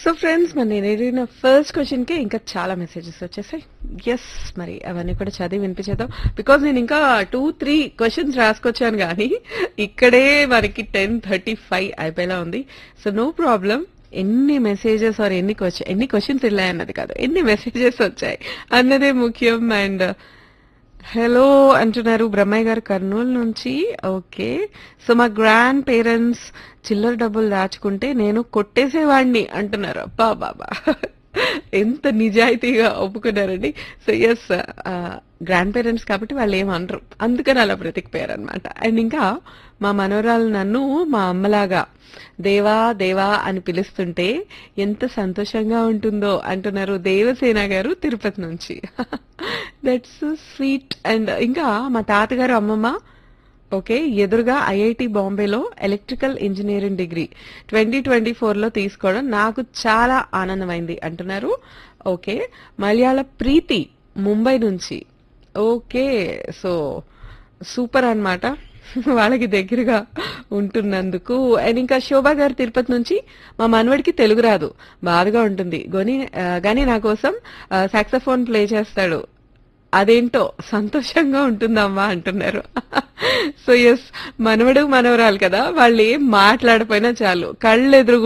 so friends మరి నేను అడిగిన ఫస్ట్ క్వశ్చన్ కి ఇంకా చాలా మెసేజెస్ వచ్చేసాయి ఎస్ మరి అవన్నీ కూడా చదివి వినిపించేద్దాం బికాజ్ నేను ఇంకా టూ త్రీ క్వశ్చన్స్ రాసుకొచ్చాను కానీ ఇక్కడే మనకి టెన్ థర్టీ ఫైవ్ అయిపోయేలా ఉంది సో నో ప్రాబ్లం ఎన్ని మెసేజెస్ ఆర్ ఎన్ని క్వశ్చన్ ఎన్ని క్వశ్చన్స్ వెళ్ళాయన్నది కాదు ఎన్ని మెసేజెస్ వచ్చాయి అన్నదే ముఖ్యం అండ్ హలో అంటున్నారు బ్రహ్మయ్య గారు కర్నూలు నుంచి ఓకే సో మా గ్రాండ్ పేరెంట్స్ చిల్లర డబ్బులు దాచుకుంటే నేను కొట్టేసేవాడిని అంటున్నారు అబ్బా బాబా ఎంత నిజాయితీగా ఒప్పుకున్నారండి సో ఎస్ గ్రాండ్ పేరెంట్స్ కాబట్టి వాళ్ళు ఏమనరు అందుకని అలా బ్రతికిపోయారు అనమాట అండ్ ఇంకా మా మనవరాలు నన్ను మా అమ్మలాగా దేవా దేవా అని పిలుస్తుంటే ఎంత సంతోషంగా ఉంటుందో అంటున్నారు దేవసేన గారు తిరుపతి నుంచి దట్స్ స్వీట్ అండ్ ఇంకా మా తాతగారు అమ్మమ్మ ఓకే ఎదురుగా ఐఐటి బాంబేలో electrical engineering degree twenty twenty ఫోర్లో తీసుకోవడం నాకు చాలా ఆనందమైంది అంటున్నారు ఓకే మలయాళ ప్రీతి ముంబై నుంచి ఓకే సో సూపర్ అన్నమాట వాళ్ళకి దగ్గరగా ఉంటున్నందుకు అండ్ ఇంకా శోభా గారు తిరుపతి నుంచి మా మనవడికి తెలుగు రాదు బాధగా ఉంటుంది గోని ఆ, గానీ నా కోసం సాక్సఫోన్ ప్లే చేస్తాడు అదేంటో సంతోషంగా ఉంటుందమ్మా అంటున్నారు సో ఎస్ మనవడు మనవరాలు కదా వాళ్ళు ఏం మాట్లాడపోయినా చాలు కళ్ళు ఎదురు